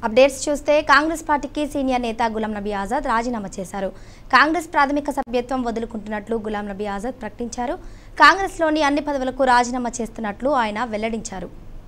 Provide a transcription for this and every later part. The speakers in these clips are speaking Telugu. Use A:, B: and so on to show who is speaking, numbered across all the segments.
A: అప్డేట్స్ చూస్తే కాంగ్రెస్ పార్టీకి సీనియర్ నేత గులాం నబీ ఆజాద్ రాజీనామా చేశారు కాంగ్రెస్ ప్రాథమిక సభ్యత్వం వదులుకుంటున్నట్లు గులాం నబీ ఆజాద్ ప్రకటించారు కాంగ్రెస్లోని అన్ని పదవులకు రాజీనామా చేస్తున్నట్లు ఆయన వెల్లడించారు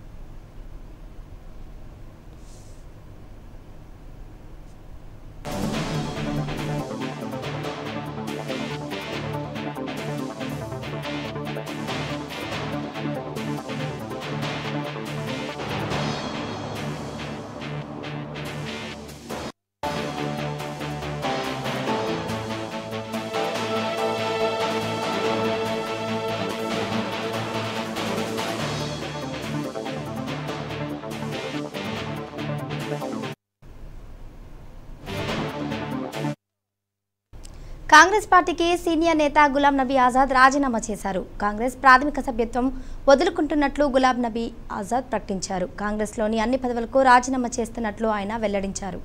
A: కాంగ్రెస్ పార్టీకి సీనియర్ నేత గులాం నబీ ఆజాద్ రాజీనామా చేశారు కాంగ్రెస్ ప్రాథమిక సభ్యత్వం వదులుకుంటున్నట్లు గులాం నబీ ఆజాద్ ప్రకటించారు కాంగ్రెస్లోని అన్ని పదవులకు రాజీనామా చేస్తున్నట్లు ఆయన వెల్లడించారు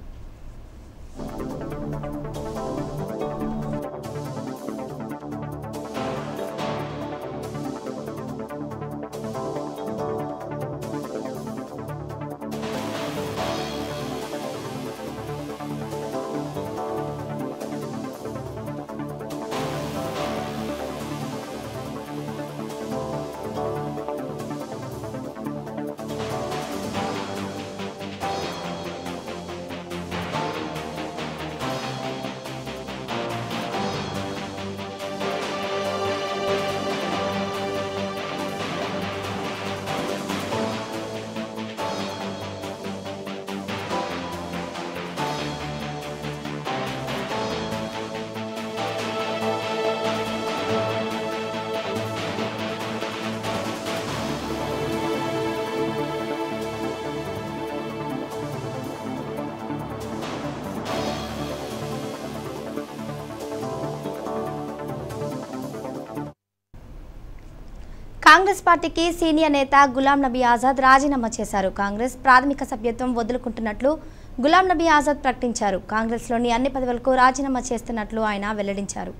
A: కాంగ్రెస్ పార్టీకి సీనియర్ నేత గులాం నబీ ఆజాద్ రాజీనామా చేశారు కాంగ్రెస్ ప్రాథమిక సభ్యత్వం వదులుకుంటున్నట్లు గులాం నబీ ఆజాద్ ప్రకటించారు కాంగ్రెస్లోని అన్ని పదవులకు రాజీనామా చేస్తున్నట్లు ఆయన వెల్లడించారు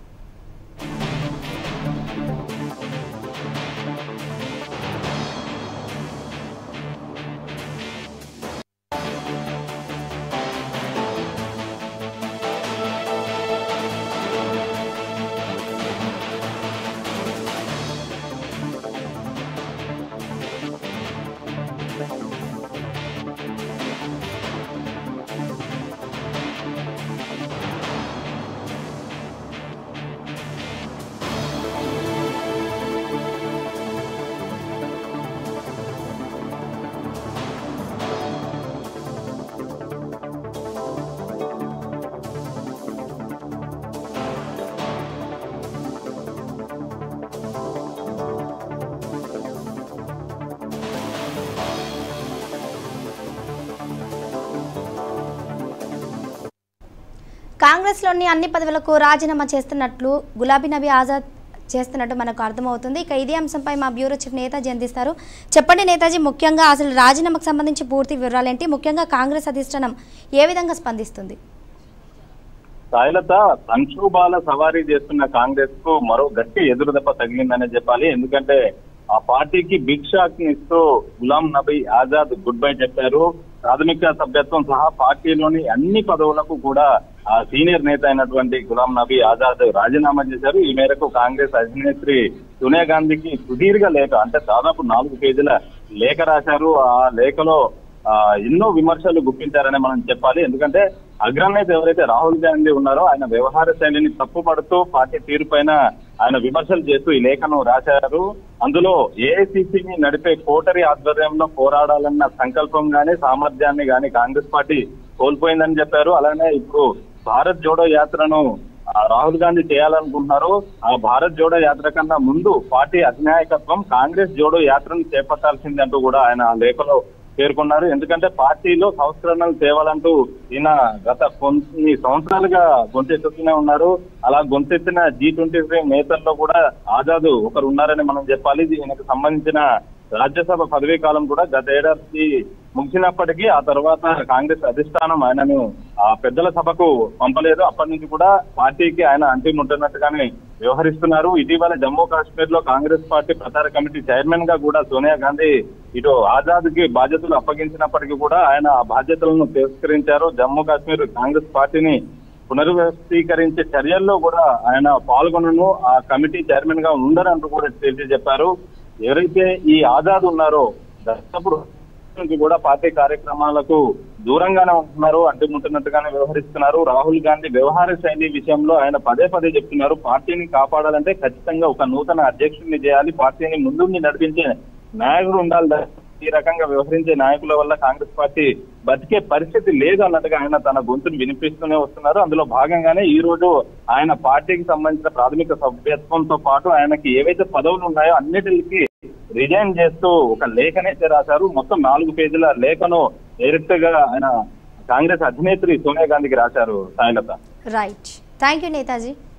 A: కాంగ్రెస్లోని అన్ని పదవులకు రాజీనామా చేస్తున్నట్లు గులాబీ నబీ ఆజాద్ చేస్తున్నట్టు మనకు అర్థమవుతుంది ఇక ఇదే అంశంపై మా బ్యూరో చీఫ్ నేతాజీ అందిస్తారు చెప్పండి నేతాజీ ముఖ్యంగా అసలు రాజీనామాకు సంబంధించి పూర్తి వివరాలేంటి ముఖ్యంగా కాంగ్రెస్ అధిష్టానం ఏ విధంగా స్పందిస్తుంది
B: సాయిలత సంక్షోభాల సవారీ చేస్తున్న కాంగ్రెస్ కు మరో గట్టి ఎదురుదెబ్బ తగిలిందనే చెప్పాలి ఎందుకంటే ఆ పార్టీకి బిగ్ షాక్ ని ఇస్తూ గులాం నబీ ఆజాద్ గుడ్ బై చెప్పారు ప్రాథమిక సభ్యత్వం సహా పార్టీలోని అన్ని పదవులకు కూడా ఆ సీనియర్ నేత అయినటువంటి గులాం నబీ ఆజాద్ రాజీనామా చేశారు ఈ మేరకు కాంగ్రెస్ అధినేత్రి సోనియా గాంధీకి సుదీర్ఘ లేఖ అంటే దాదాపు నాలుగు పేజీల లేఖ రాశారు ఆ లేఖలో ఆ ఎన్నో విమర్శలు గుప్పించారని మనం చెప్పాలి ఎందుకంటే అగ్రనేత ఎవరైతే రాహుల్ గాంధీ ఉన్నారో ఆయన వ్యవహార శైలిని తప్పుపడుతూ పార్టీ తీరు పైన ఆయన విమర్శలు చేస్తూ ఈ లేఖను రాశారు అందులో ఏఐసిసిని నడిపే కోటరి ఆధ్వర్యంలో పోరాడాలన్న సంకల్పం గాని సామర్థ్యాన్ని గాని కాంగ్రెస్ పార్టీ కోల్పోయిందని చెప్పారు అలానే ఇప్పుడు భారత్ జోడో యాత్రను ఆ, రాహుల్ గాంధీ చేయాలనుకుంటున్నారు ఆ భారత్ జోడో యాత్ర కన్నా ముందు పార్టీ అధినాయకత్వం కాంగ్రెస్ జోడో యాత్రను చేపట్టాల్సిందంటూ కూడా ఆయన ఆ లేఖలో పేర్కొన్నారు ఎందుకంటే పార్టీలో సంస్కరణలు తేవాలంటూ ఈయన గత కొన్ని సంవత్సరాలుగా గొంతెత్తుతూనే ఉన్నారు అలా గొంతెత్తిన జీ ట్వంటీ ఫైవ్ నేతల్లో కూడా ఆజాద్ ఒకరు ఉన్నారని మనం చెప్పాలి దీనికి సంబంధించిన రాజ్యసభ పదవీ కాలం కూడా గత ఏడాది ముగిసినప్పటికీ ఆ తర్వాత కాంగ్రెస్ అధిష్టానం ఆయనను ఆ పెద్దల సభకు పంపలేదు అప్పటి నుంచి కూడా పార్టీకి ఆయన అంతిముంటున్నట్టుగానే వ్యవహరిస్తున్నారు ఇటీవల జమ్మూ కాశ్మీర్ లో కాంగ్రెస్ పార్టీ ప్రచార కమిటీ చైర్మన్ గా కూడా సోనియా గాంధీ ఇటు ఆజాద్ కి బాధ్యతలు అప్పగించినప్పటికీ కూడా ఆయన ఆ బాధ్యతలను తిరస్కరించారు జమ్మూ కాశ్మీర్ కాంగ్రెస్ పార్టీని పునర్వ్యవస్థీకరించే చర్యల్లో కూడా ఆయన పాల్గొనను ఆ కమిటీ చైర్మన్ గా ఉండరంటూ కూడా తేల్చి చెప్పారు ఎవరైతే ఈ ఆజాద్ ఉన్నారో దర్శకుడు నుంచి కూడా పార్టీ కార్యక్రమాలకు దూరంగానే ఉంటున్నారు అడ్డుముట్టున్నట్టుగానే వ్యవహరిస్తున్నారు రాహుల్ గాంధీ వ్యవహార శైలి విషయంలో ఆయన పదే పదే చెప్తున్నారు పార్టీని కాపాడాలంటే ఖచ్చితంగా ఒక నూతన అధ్యక్షుడిని చేయాలి పార్టీని ముందుండి నడిపించే నాయకుడు ఉండాలి ఈ రకంగా వ్యవహరించే నాయకుల వల్ల కాంగ్రెస్ పార్టీ బతికే పరిస్థితి లేదు అన్నట్టుగా ఆయన తన గొంతును వినిపిస్తూనే వస్తున్నారు అందులో భాగంగానే ఈ రోజు ఆయన పార్టీకి సంబంధించిన ప్రాథమిక సభ్యత్వంతో పాటు ఆయనకి ఏవైతే పదవులు ఉన్నాయో అన్నిటికి రిజైన్ చేస్తూ ఒక లేఖనైతే రాశారు మొత్తం నాలుగు పేజీల లేఖను డైరెక్ట్ గా ఆయన కాంగ్రెస్ అధినేత్రి సోనియా గాంధీకి రాశారు Sailatha
A: right thank you Netaji